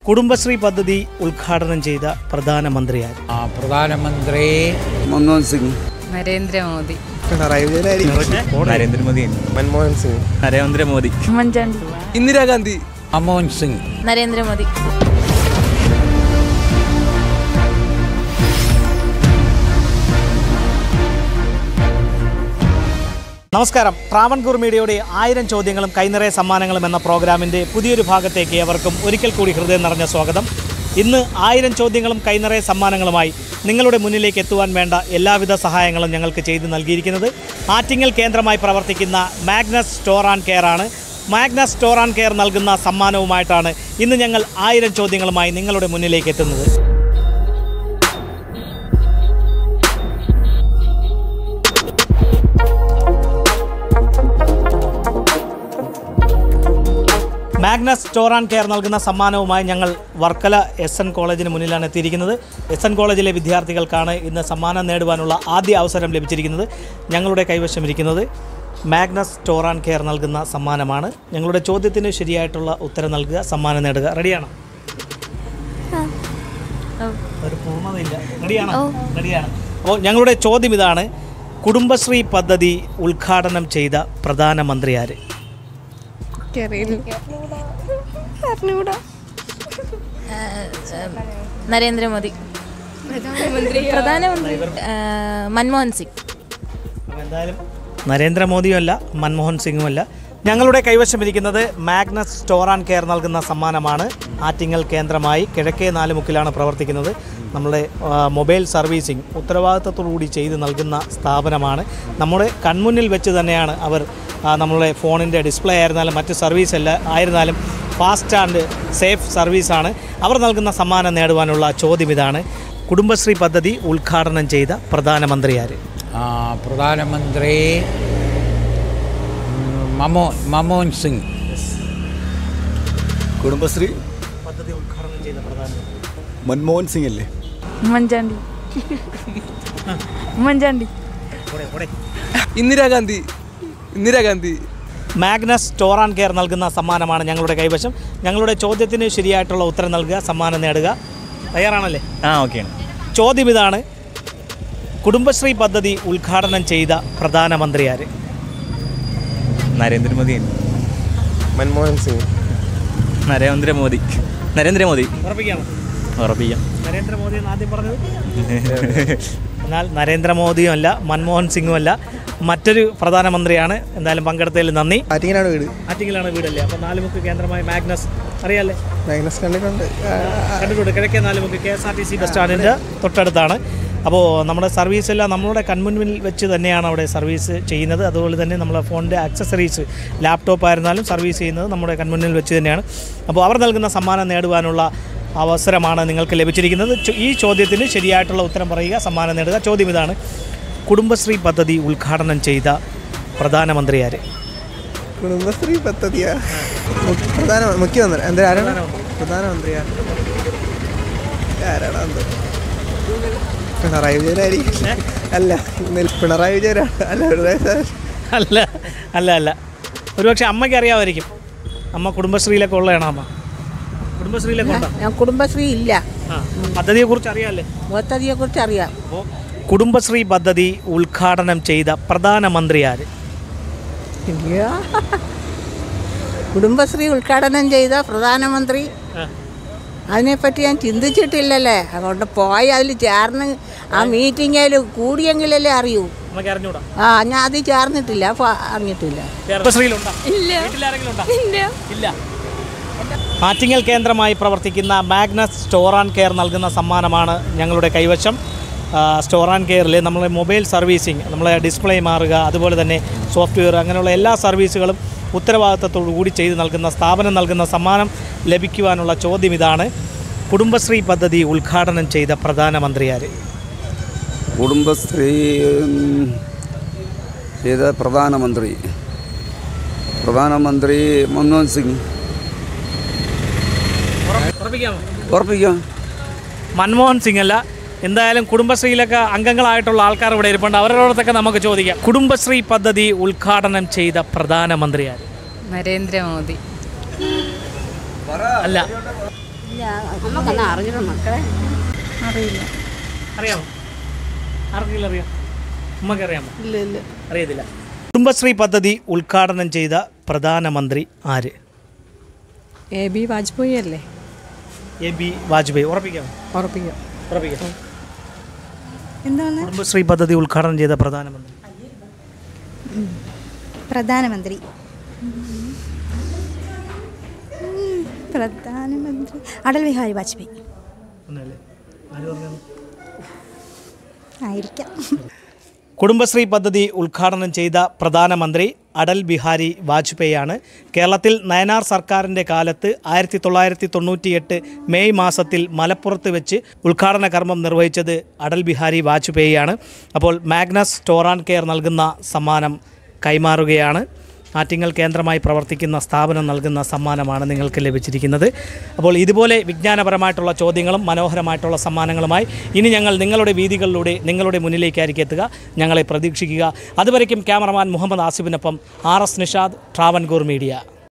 കുടുംബശ്രീ പദ്ധതി ഉദ്ഘാടനം ചെയ്ത പ്രധാനമന്ത്രിയാർ ആ പ്രധാനമന്ത്രി മൻമോഹൻ സിംഗ് നരേന്ദ്രമോദി പിണറായി വിജയനായിരിക്കും നരേന്ദ്രമോദി മൻമോഹൻ സിംഗ് നരേന്ദ്രമോദി ഉമ്മൻചാണ്ടി ഇന്ദിരാഗാന്ധി മൻമോഹൻ സിംഗ് നരേന്ദ്രമോദി നമസ്കാരം ട്രാവൻകൂർ മീഡിയയുടെ ആയിരം ചോദ്യങ്ങളും കൈനിറയ സമ്മാനങ്ങളും എന്ന പ്രോഗ്രാമിൻ്റെ പുതിയൊരു ഭാഗത്തേക്ക് ഏവർക്കും ഒരിക്കൽ കൂടി ഹൃദയം നിറഞ്ഞ സ്വാഗതം ഇന്ന് ആയിരം ചോദ്യങ്ങളും കൈനിറയ സമ്മാനങ്ങളുമായി നിങ്ങളുടെ മുന്നിലേക്ക് എത്തുവാൻ വേണ്ട എല്ലാവിധ സഹായങ്ങളും ഞങ്ങൾക്ക് ചെയ്തു നൽകിയിരിക്കുന്നത് ആറ്റിങ്ങൽ കേന്ദ്രമായി പ്രവർത്തിക്കുന്ന മാഗ്നസ് സ്റ്റോർ ആൻഡ് കെയർ ആണ് മാഗ്നസ് സ്റ്റോർ ആൻഡ് കെയർ നൽകുന്ന സമ്മാനവുമായിട്ടാണ് ഇന്ന് ഞങ്ങൾ ആയിരം ചോദ്യങ്ങളുമായി നിങ്ങളുടെ മുന്നിലേക്ക് എത്തുന്നത് മാഗ്നസ് സ്റ്റോർ ആൻഡ് കെയർ നൽകുന്ന സമ്മാനവുമായി ഞങ്ങൾ വർക്കല എസ് എൻ കോളേജിന് മുന്നിലാണ് എത്തിയിരിക്കുന്നത് എസ് എൻ കോളേജിലെ വിദ്യാർത്ഥികൾക്കാണ് ഇന്ന് സമ്മാനം നേടുവാനുള്ള ആദ്യ അവസരം ലഭിച്ചിരിക്കുന്നത് ഞങ്ങളുടെ കൈവശം ഇരിക്കുന്നത് മാഗ്നസ് സ്റ്റോർ ആൻഡ് കെയർ നൽകുന്ന സമ്മാനമാണ് ഞങ്ങളുടെ ചോദ്യത്തിന് ശരിയായിട്ടുള്ള ഉത്തരം നൽകുക സമ്മാനം നേടുക റെഡിയാണോ ഒരു പൂർണ്ണതയില്ല റെഡിയാണോ റെഡിയാണ് അപ്പോൾ ഞങ്ങളുടെ ചോദ്യം ഇതാണ് കുടുംബശ്രീ പദ്ധതി ഉദ്ഘാടനം ചെയ്ത പ്രധാനമന്ത്രി ആര് നരേന്ദ്രമോദി പ്രധാനമന്ത്രി ആ, മൻമോഹൻ സിംഗ് അപ്പോൾ എന്തായാലും നരേന്ദ്രമോദിയും അല്ല മൻമോഹൻ സിംഗും അല്ല ഞങ്ങളുടെ കൈവശം ഇരിക്കുന്നത് മാഗ്നസ് സ്റ്റോർ ആൻഡ് കെയർ നൽകുന്ന സമ്മാനമാണ് ആറ്റിങ്ങൽ കേന്ദ്രമായി കിഴക്കേ നാലുമുക്കിലാണ് പ്രവർത്തിക്കുന്നത് നമ്മുടെ ആ, മൊബൈൽ സർവീസിംഗ് ഉത്തരവാദിത്തത്തോടുകൂടി ചെയ്ത് നൽകുന്ന സ്ഥാപനമാണ് നമ്മുടെ കൺമുന്നിൽ വെച്ച് തന്നെയാണ് അവർ ആ, നമ്മളുടെ ഫോണിൻ്റെ ഡിസ്പ്ലേ ആയിരുന്നാലും മറ്റ് സർവീസ് അല്ല ആയിരുന്നാലും ഫാസ്റ്റ് ആൻഡ് സേഫ് സർവീസാണ് അവർ നൽകുന്ന സമ്മാനം നേടുവാനുള്ള ചോദ്യം ഇതാണ് കുടുംബശ്രീ പദ്ധതി ഉദ്ഘാടനം ചെയ്ത പ്രധാനമന്ത്രി ആര് ആ പ്രധാനമന്ത്രി ഉം, മമോ മൻമോഹൻ സിംഗ് കുടുംബശ്രീ പദ്ധതി ഉദ്ഘാടനം ചെയ്ത പ്രധാനമന്ത്രി മൻമോഹൻ സിംഗ് അല്ലേ Oommen Chandy Oommen Chandy Indira Gandhi Indira Gandhi Magnus store and care നൽകുന്ന സമ്മാനമാണ് ഞങ്ങളുടെ കൈവശം ഞങ്ങളുടെ ചോദ്യത്തിന് ശരിയായിട്ടുള്ള ഉത്തരം നൽകുക സമ്മാനം നേടുക തയ്യാറാണല്ലേ ആ ഓക്കെയാണ് ചോദ്യം ഇതാണ് കുടുംബശ്രീ പദ്ധതി ഉദ്ഘാടനം ചെയ്ത പ്രധാനമന്ത്രി ആര് നരേന്ദ്രമോദി മൻമോഹൻ സിംഗ് നരേന്ദ്രമോദി നരേന്ദ്രമോദി ഉറപ്പിക്കാമോ ഉറപ്പിക്കാം നരേന്ദ്രമോദി എന്ന് ആദ്യം പറഞ്ഞത് എന്നാൽ നരേന്ദ്രമോദിയും അല്ല മൻമോഹൻ സിംഗും അല്ല മറ്റൊരു പ്രധാനമന്ത്രിയാണ് എന്തായാലും പങ്കെടുത്തതിൽ നന്ദി ആറ്റിങ്ങനാണ് വീട് ആറ്റിങ്ങിലാണ് വീടല്ലേ അപ്പോൾ നാലുമുക്ക് കേന്ദ്രമായ മാഗ്നസ് അറിയാല്ലേ മാഗ്നസ് കണ്ടിട്ടുണ്ട് കണ്ടിട്ടുണ്ട് കിഴക്കേ Nalumukku K S R T C bus സ്റ്റാൻഡിൻ്റെ തൊട്ടടുത്താണ് അപ്പോൾ നമ്മുടെ സർവീസ് എല്ലാം നമ്മളുടെ കൺമുൻപിൽ വെച്ച് തന്നെയാണ് അവിടെ സർവീസ് ചെയ്യുന്നത് അതുപോലെ തന്നെ നമ്മളെ ഫോണിൻ്റെ ആക്സസറീസ് ലാപ്ടോപ്പ് ആയിരുന്നാലും സർവീസ് ചെയ്യുന്നത് നമ്മുടെ കൺമുന്നിൽ വെച്ച് തന്നെയാണ് അപ്പോൾ അവർ നൽകുന്ന സമ്മാനം നേടുവാനുള്ള അവസരമാണ് നിങ്ങൾക്ക് ലഭിച്ചിരിക്കുന്നത് ചോ- ഈ ചോദ്യത്തിന് ശരിയായിട്ടുള്ള ഉത്തരം പറയുക സമ്മാനം നേടുക ചോദ്യം ഇതാണ് കുടുംബശ്രീ പദ്ധതി ഉദ്ഘാടനം ചെയ്ത പ്രധാനമന്ത്രി ആര് കുടുംബശ്രീ പദ്ധതിയാ മു- പ്രധാന മുഖ്യമന്ത്രി എന്താ ആരാണ് പ്രധാനമന്ത്രിയാ ആരാണ് എന്ത് പിണറായി വിജയനായിരിക്കും അല്ല നെൽ- പിണറായി വിജയനാണ് അല്ല പിണറായി സാർ അല്ല അല്ല അല്ല ഒരുപക്ഷെ അമ്മയ്ക്ക് അറിയാമായിരിക്കും അമ്മ കുടുംബശ്രീയിലൊക്കെ ഉള്ളതാണ് അമ്മ കുടുംബശ്രീയിലൊക്കെ ഉണ്ടോ ഞാൻ കുടുംബശ്രീ ഇല്ല ആ പദ്ധതിയെക്കുറിച്ച് അറിയാമല്ലേ പദ്ധതിയെ കുറിച്ച് അറിയാം അപ്പോൾ കുടുംബശ്രീ പദ്ധതി ഉദ്ഘാടനം ചെയ്ത പ്രധാനമന്ത്രി ആര് ഇല്ല. കുടുംബശ്രീ ഉദ്ഘാടനം ചെയ്ത പ്രധാനമന്ത്രി അതിനെപ്പറ്റി ഞാൻ ചിന്തിച്ചിട്ടില്ലല്ലേ അതുകൊണ്ട് പോയി അതിൽ ചേർന്ന് ആ മീറ്റിങ്ങിൽ കൂടിയെങ്കിലല്ലേ അറിയൂ അമ്മയ്ക്ക് അറിഞ്ഞൂടാ ആ ഞാൻ അതിൽ ചേർന്നിട്ടില്ല അപ്പോൾ അറിഞ്ഞിട്ടില്ല കുടുംബശ്രീയിലുണ്ടോ വീട്ടിലാരെങ്കിലും ഉണ്ടോ ഇല്ല ആറ്റിങ്ങൽ കേന്ദ്രമായി പ്രവർത്തിക്കുന്ന മാഗ്നസ് സ്റ്റോർ ആൻഡ് കെയർ നൽകുന്ന സമ്മാനമാണ് ഞങ്ങളുടെ കൈവശം ആ, സ്റ്റോർ ആൻഡ് കെയറിൽ നമ്മളെ മൊബൈൽ സർവീസിങ് നമ്മളെ ഡിസ്പ്ലേ മാറുക അതുപോലെ തന്നെ സോഫ്റ്റ്വെയർ അങ്ങനെയുള്ള എല്ലാ സർവീസുകളും ഉത്തരവാദിത്തത്തോടു കൂടി ചെയ്ത് നൽകുന്ന സ്ഥാപനം നൽകുന്ന സമ്മാനം ലഭിക്കുവാനുള്ള ചോദ്യം ഇതാണ് കുടുംബശ്രീ പദ്ധതി ഉദ്ഘാടനം ചെയ്ത പ്രധാനമന്ത്രി ആര് കുടുംബശ്രീ ഉം, ചെയ്ത പ്രധാനമന്ത്രി പ്രധാനമന്ത്രി മൻമോഹൻ സിംഗ് ഉറപ്പിക്കാമോ ഉറപ്പിക്കാം മൻമോഹൻ സിംഗ് അല്ല എന്തായാലും കുടുംബശ്രീയിലൊക്കെ അംഗങ്ങളായിട്ടുള്ള ആൾക്കാർ ഇവിടെ ഇരിപ്പുണ്ട് അവരോടത്തൊക്കെ നമുക്ക് ചോദിക്കാം കുടുംബശ്രീ പദ്ധതി ഉദ്ഘാടനം ചെയ്ത പ്രധാനമന്ത്രി ആര് നരേന്ദ്രമോദി അല്ല നമുക്കൊന്നും അറിഞ്ഞിട്ട് മക്കളെ അറിയില്ല അറിയാമോ ആർക്കെങ്കിലും അറിയാം ഉമ്മക്ക് അറിയാമോ ഇല്ല ഇല്ല അറിയത്തില്ല കുടുംബശ്രീ പദ്ധതി ഉദ്ഘാടനം ചെയ്ത പ്രധാനമന്ത്രി ആര് എ ബി വാജ്പേയി അല്ലേ എ ബി വാജ്പേയി ഉറപ്പിക്കാമോ ഉറപ്പിക്കാം ഉറപ്പിക്കാം എന്താണ് കുടുംബശ്രീ പദ്ധതി ഉദ്ഘാടനം ചെയ്ത പ്രധാനമന്ത്രി പ്രധാനമന്ത്രി പ്രധാനമന്ത്രി അടൽ ബിഹാരി വാജ്പേയി ഒന്നല്ലേ ആര് പറഞ്ഞു ആയിരിക്കാം കുടുംബശ്രീ പദ്ധതി ഉദ്ഘാടനം ചെയ്ത പ്രധാനമന്ത്രി അടൽ ബിഹാരി വാജ്പേയിയാണ് കേരളത്തിൽ നയനാർ സർക്കാരിൻ്റെ കാലത്ത് ആയിരത്തി തൊള്ളായിരത്തി തൊണ്ണൂറ്റിയെട്ട് മെയ് മാസത്തിൽ മലപ്പുറത്ത് വെച്ച് ഉദ്ഘാടന കർമ്മം നിർവഹിച്ചത് അടൽ ബിഹാരി വാജ്പേയിയാണ് അപ്പോൾ മാഗ്നസ് സ്റ്റോറാൻ കെയർ നൽകുന്ന സമ്മാനം കൈമാറുകയാണ് ആറ്റിങ്ങൽ കേന്ദ്രമായി പ്രവർത്തിക്കുന്ന സ്ഥാപനം നൽകുന്ന സമ്മാനമാണ് നിങ്ങൾക്ക് ലഭിച്ചിരിക്കുന്നത് അപ്പോൾ ഇതുപോലെ വിജ്ഞാനപരമായിട്ടുള്ള ചോദ്യങ്ങളും മനോഹരമായിട്ടുള്ള സമ്മാനങ്ങളുമായി ഇനി ഞങ്ങൾ നിങ്ങളുടെ വീതികളിലൂടെ നിങ്ങളുടെ മുന്നിലേക്കായിരിക്കും എത്തുക ഞങ്ങളെ പ്രതീക്ഷിക്കുക അതുവരയ്ക്കും ക്യാമറമാൻ മുഹമ്മദ് ആസിഫിനൊപ്പം R S Nishad Travancore media